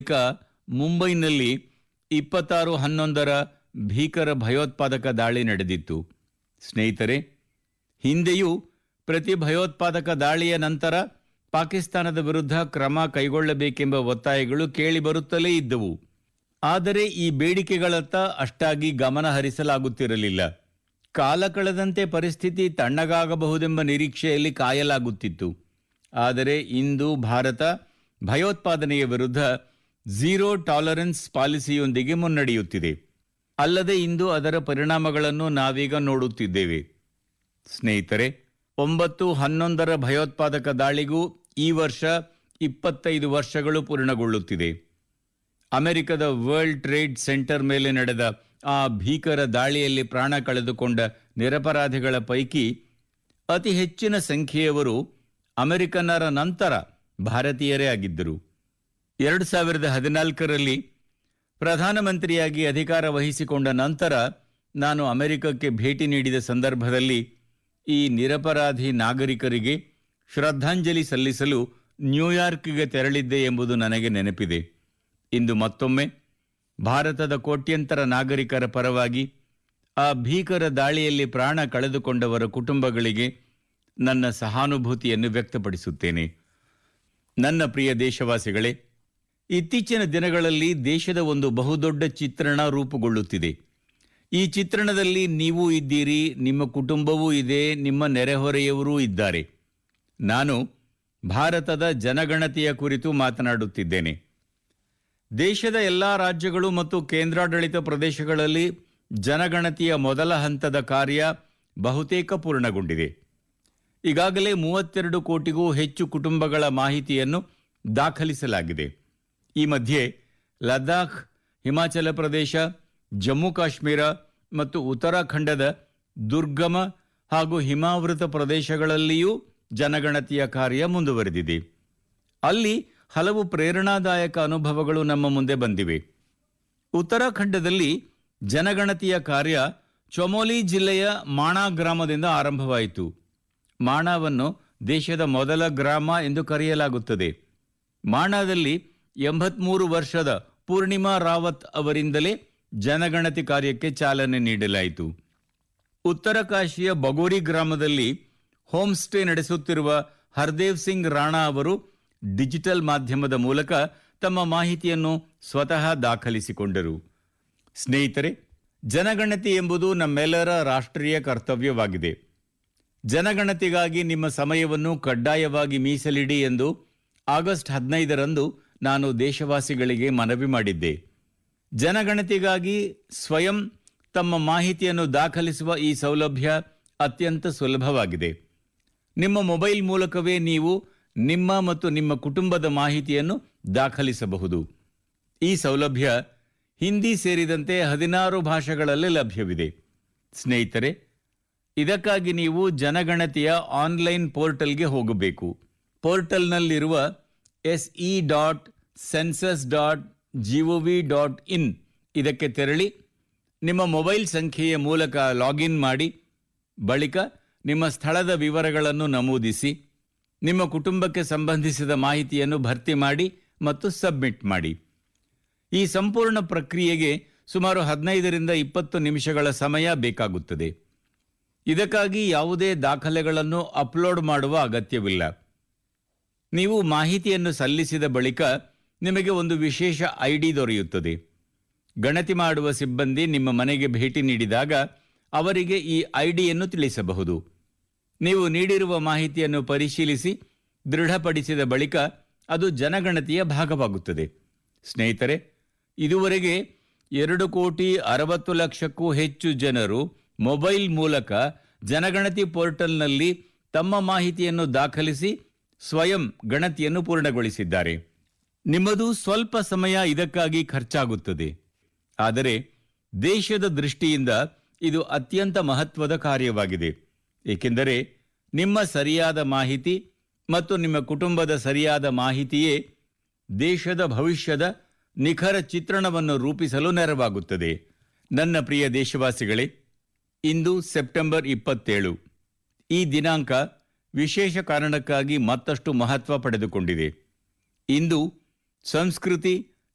ಬಳಿಕ ಮುಂಬೈನಲ್ಲಿ ಇಪ್ಪತ್ತಾರು ಹನ್ನೊಂದರ ಭೀಕರ ಭಯೋತ್ಪಾದಕ ದಾಳಿ ನಡೆದಿತ್ತು ಸ್ನೇಹಿತರೆ ಹಿಂದೆಯೂ ಪ್ರತಿ ಭಯೋತ್ಪಾದಕ ದಾಳಿಯ ನಂತರ ಪಾಕಿಸ್ತಾನದ ವಿರುದ್ಧ ಕ್ರಮ ಕೈಗೊಳ್ಳಬೇಕೆಂಬ ಒತ್ತಾಯಗಳು ಕೇಳಿಬರುತ್ತಲೇ ಇದ್ದವು ಆದರೆ ಈ ಬೇಡಿಕೆಗಳತ್ತ ಅಷ್ಟಾಗಿ ಗಮನ ಹರಿಸಲಾಗುತ್ತಿರಲಿಲ್ಲ ಕಾಲ ಕಳೆದಂತೆ ಪರಿಸ್ಥಿತಿ ತಣ್ಣಗಾಗಬಹುದೆಂಬ ನಿರೀಕ್ಷೆಯಲ್ಲಿ ಕಾಯಲಾಗುತ್ತಿತ್ತು ಆದರೆ ಇಂದು ಭಾರತ ಭಯೋತ್ಪಾದನೆಯ ವಿರುದ್ಧ ಝೀರೋ ಟಾಲರೆನ್ಸ್ ಪಾಲಿಸಿಯೊಂದಿಗೆ ಮುನ್ನಡೆಯುತ್ತಿದೆ ಅಲ್ಲದೆ ಇಂದು ಅದರ ಪರಿಣಾಮಗಳನ್ನು ನಾವೀಗ ನೋಡುತ್ತಿದ್ದೇವೆ ಸ್ನೇಹಿತರೆ ಒಂಬತ್ತು ಹನ್ನೊಂದರ ಭಯೋತ್ಪಾದಕ ದಾಳಿಗೂ ಈ ವರ್ಷ ಇಪ್ಪತ್ತೈದು ವರ್ಷಗಳು ಪೂರ್ಣಗೊಳ್ಳುತ್ತಿದೆ ಅಮೆರಿಕದ ವರ್ಲ್ಡ್ ಟ್ರೇಡ್ ಸೆಂಟರ್ ಮೇಲೆ ನಡೆದ ಆ ಭೀಕರ ದಾಳಿಯಲ್ಲಿ ಪ್ರಾಣ ಕಳೆದುಕೊಂಡ ನಿರಪರಾಧಿಗಳ ಪೈಕಿ ಅತಿ ಹೆಚ್ಚಿನ ಸಂಖ್ಯೆಯವರು ಅಮೆರಿಕನ್ನರ ನಂತರ ಭಾರತೀಯರೇ ಆಗಿದ್ದರು ಎರಡು ಸಾವಿರದ ಹದಿನಾಲ್ಕರಲ್ಲಿ ಪ್ರಧಾನಮಂತ್ರಿಯಾಗಿ ಅಧಿಕಾರ ವಹಿಸಿಕೊಂಡ ನಂತರ ನಾನು ಅಮೆರಿಕಕ್ಕೆ ಭೇಟಿ ನೀಡಿದ ಸಂದರ್ಭದಲ್ಲಿ ಈ ನಿರಪರಾಧಿ ನಾಗರಿಕರಿಗೆ ಶ್ರದ್ಧಾಂಜಲಿ ಸಲ್ಲಿಸಲು ನ್ಯೂಯಾರ್ಕ್ಗೆ ತೆರಳಿದ್ದೆ ಎಂಬುದು ನನಗೆ ನೆನಪಿದೆ ಇಂದು ಮತ್ತೊಮ್ಮೆ ಭಾರತದ ಕೋಟ್ಯಂತರ ನಾಗರಿಕರ ಪರವಾಗಿ ಆ ಭೀಕರ ದಾಳಿಯಲ್ಲಿ ಪ್ರಾಣ ಕಳೆದುಕೊಂಡವರ ಕುಟುಂಬಗಳಿಗೆ ನನ್ನ ಸಹಾನುಭೂತಿಯನ್ನು ವ್ಯಕ್ತಪಡಿಸುತ್ತೇನೆ ನನ್ನ ಪ್ರಿಯ ದೇಶವಾಸಿಗಳೇ ಇತ್ತೀಚಿನ ದಿನಗಳಲ್ಲಿ ದೇಶದ ಒಂದು ಬಹುದೊಡ್ಡ ಚಿತ್ರಣ ರೂಪುಗೊಳ್ಳುತ್ತಿದೆ ಈ ಚಿತ್ರಣದಲ್ಲಿ ನೀವು ಇದ್ದೀರಿ ನಿಮ್ಮ ಕುಟುಂಬವೂ ಇದೆ ನಿಮ್ಮ ನೆರೆಹೊರೆಯವರೂ ಇದ್ದಾರೆ ನಾನು ಭಾರತದ ಜನಗಣತಿಯ ಕುರಿತು ಮಾತನಾಡುತ್ತಿದ್ದೇನೆ ದೇಶದ ಎಲ್ಲ ರಾಜ್ಯಗಳು ಮತ್ತು ಕೇಂದ್ರಾಡಳಿತ ಪ್ರದೇಶಗಳಲ್ಲಿ ಜನಗಣತಿಯ ಮೊದಲ ಹಂತದ ಕಾರ್ಯ ಬಹುತೇಕ ಪೂರ್ಣಗೊಂಡಿದೆ ಈಗಾಗಲೇ ಮೂವತ್ತೆರಡು ಕೋಟಿಗೂ ಹೆಚ್ಚು ಕುಟುಂಬಗಳ ಮಾಹಿತಿಯನ್ನು ದಾಖಲಿಸಲಾಗಿದೆ ಈ ಮಧ್ಯೆ ಲದ್ದಾಖ್ ಹಿಮಾಚಲ ಪ್ರದೇಶ ಜಮ್ಮು ಕಾಶ್ಮೀರ ಮತ್ತು ಉತ್ತರಾಖಂಡದ ದುರ್ಗಮ ಹಾಗೂ ಹಿಮಾವೃತ ಪ್ರದೇಶಗಳಲ್ಲಿಯೂ ಜನಗಣತಿಯ ಕಾರ್ಯ ಮುಂದುವರೆದಿದೆ ಅಲ್ಲಿ ಹಲವು ಪ್ರೇರಣಾದಾಯಕ ಅನುಭವಗಳು ನಮ್ಮ ಮುಂದೆ ಬಂದಿವೆ ಉತ್ತರಾಖಂಡದಲ್ಲಿ ಜನಗಣತಿಯ ಕಾರ್ಯ ಚೊಮೋಲಿ ಜಿಲ್ಲೆಯ ಮಾಣಾ ಗ್ರಾಮದಿಂದ ಆರಂಭವಾಯಿತು ಮಾಣಾವನ್ನು ದೇಶದ ಮೊದಲ ಗ್ರಾಮ ಎಂದು ಕರೆಯಲಾಗುತ್ತದೆ ಮಾಣಾದಲ್ಲಿ ಎಂಬತ್ಮೂರು ವರ್ಷದ ಪೂರ್ಣಿಮಾ ರಾವತ್ ಅವರಿಂದಲೇ ಜನಗಣತಿ ಕಾರ್ಯಕ್ಕೆ ಚಾಲನೆ ನೀಡಲಾಯಿತು ಉತ್ತರ ಕಾಶಿಯ ಬಗೋರಿ ಗ್ರಾಮದಲ್ಲಿ ಹೋಮ್ ಸ್ಟೇ ನಡೆಸುತ್ತಿರುವ ಹರ್ದೇವ್ ಸಿಂಗ್ ರಾಣಾ ಅವರು ಡಿಜಿಟಲ್ ಮಾಧ್ಯಮದ ಮೂಲಕ ತಮ್ಮ ಮಾಹಿತಿಯನ್ನು ಸ್ವತಃ ದಾಖಲಿಸಿಕೊಂಡರು ಸ್ನೇಹಿತರೆ ಜನಗಣತಿ ಎಂಬುದು ನಮ್ಮೆಲ್ಲರ ರಾಷ್ಟ್ರೀಯ ಕರ್ತವ್ಯವಾಗಿದೆ ಜನಗಣತಿಗಾಗಿ ನಿಮ್ಮ ಸಮಯವನ್ನು ಕಡ್ಡಾಯವಾಗಿ ಮೀಸಲಿಡಿ ಎಂದು ಆಗಸ್ಟ್ ಹದಿನೈದರಂದು ನಾನು ದೇಶವಾಸಿಗಳಿಗೆ ಮನವಿ ಮಾಡಿದ್ದೆ ಜನಗಣತಿಗಾಗಿ ಸ್ವಯಂ ತಮ್ಮ ಮಾಹಿತಿಯನ್ನು ದಾಖಲಿಸುವ ಈ ಸೌಲಭ್ಯ ಅತ್ಯಂತ ಸುಲಭವಾಗಿದೆ ನಿಮ್ಮ ಮೊಬೈಲ್ ಮೂಲಕವೇ ನೀವು ನಿಮ್ಮ ಮತ್ತು ನಿಮ್ಮ ಕುಟುಂಬದ ಮಾಹಿತಿಯನ್ನು ದಾಖಲಿಸಬಹುದು ಈ ಸೌಲಭ್ಯ ಹಿಂದಿ ಸೇರಿದಂತೆ ಹದಿನಾರು ಭಾಷೆಗಳಲ್ಲಿ ಲಭ್ಯವಿದೆ ಸ್ನೇಹಿತರೆ ಇದಕ್ಕಾಗಿ ನೀವು ಜನಗಣತಿಯ ಆನ್ಲೈನ್ ಪೋರ್ಟಲ್ಗೆ ಹೋಗಬೇಕು ಪೋರ್ಟಲ್ನಲ್ಲಿರುವ S E dot census dot GOV dot in ಇದಕ್ಕೆ ತೆರಳಿ ನಿಮ್ಮ ಮೊಬೈಲ್ ಸಂಖ್ಯೆಯ ಮೂಲಕ ಲಾಗಿನ್ ಮಾಡಿ ಬಳಿಕ ನಿಮ್ಮ ಸ್ಥಳದ ವಿವರಗಳನ್ನು ನಮೂದಿಸಿ ನಿಮ್ಮ ಕುಟುಂಬಕ್ಕೆ ಸಂಬಂಧಿಸಿದ ಮಾಹಿತಿಯನ್ನು ಭರ್ತಿ ಮಾಡಿ ಮತ್ತು ಸಬ್ಮಿಟ್ ಮಾಡಿ ಈ ಸಂಪೂರ್ಣ ಪ್ರಕ್ರಿಯೆಗೆ ಸುಮಾರು ಹದಿನೈದರಿಂದ ಇಪ್ಪತ್ತು ನಿಮಿಷಗಳ ಸಮಯ ಬೇಕಾಗುತ್ತದೆ ಇದಕ್ಕಾಗಿ ಯಾವುದೇ ದಾಖಲೆಗಳನ್ನು ಅಪ್ಲೋಡ್ ಮಾಡುವ ಅಗತ್ಯವಿಲ್ಲ ನೀವು ಮಾಹಿತಿಯನ್ನು ಸಲ್ಲಿಸಿದ ಬಳಿಕ ನಿಮಗೆ ಒಂದು ವಿಶೇಷ ಐಡಿ ದೊರೆಯುತ್ತದೆ ಗಣತಿ ಮಾಡುವ ಸಿಬ್ಬಂದಿ ನಿಮ್ಮ ಮನೆಗೆ ಭೇಟಿ ನೀಡಿದಾಗ ಅವರಿಗೆ ಈ ಐಡಿಯನ್ನು ತಿಳಿಸಬಹುದು ನೀವು ನೀಡಿರುವ ಮಾಹಿತಿಯನ್ನು ಪರಿಶೀಲಿಸಿ ದೃಢಪಡಿಸಿದ ಬಳಿಕ ಅದು ಜನಗಣತಿಯ ಭಾಗವಾಗುತ್ತದೆ ಸ್ನೇಹಿತರೆ ಇದುವರೆಗೆ ಎರಡು ಕೋಟಿ ಅರವತ್ತು ಲಕ್ಷಕ್ಕೂ ಹೆಚ್ಚು ಜನರು ಮೊಬೈಲ್ ಮೂಲಕ ಜನಗಣತಿ ಪೋರ್ಟಲ್ನಲ್ಲಿ ತಮ್ಮ ಮಾಹಿತಿಯನ್ನು ದಾಖಲಿಸಿ ಸ್ವಯಂ ಗಣತಿಯನ್ನು ಪೂರ್ಣಗೊಳಿಸಿದ್ದಾರೆ ನಿಮ್ಮದು ಸ್ವಲ್ಪ ಸಮಯ ಇದಕ್ಕಾಗಿ ಖರ್ಚಾಗುತ್ತದೆ ಆದರೆ ದೇಶದ ದೃಷ್ಟಿಯಿಂದ ಇದು ಅತ್ಯಂತ ಮಹತ್ವದ ಕಾರ್ಯವಾಗಿದೆ ಏಕೆಂದರೆ ನಿಮ್ಮ ಸರಿಯಾದ ಮಾಹಿತಿ ಮತ್ತು ನಿಮ್ಮ ಕುಟುಂಬದ ಸರಿಯಾದ ಮಾಹಿತಿಯೇ ದೇಶದ ಭವಿಷ್ಯದ ನಿಖರ ಚಿತ್ರಣವನ್ನು ರೂಪಿಸಲು ನೆರವಾಗುತ್ತದೆ ನನ್ನ ಪ್ರಿಯ ದೇಶವಾಸಿಗಳೇ ಇಂದು ಸೆಪ್ಟೆಂಬರ್ ಇಪ್ಪತ್ತೇಳು ಈ ದಿನಾಂಕ ವಿಶೇಷ ಕಾರಣಕ್ಕಾಗಿ ಮತ್ತಷ್ಟು ಮಹತ್ವ ಪಡೆದುಕೊಂಡಿದೆ ಇಂದು ಸಂಸ್ಕೃತಿ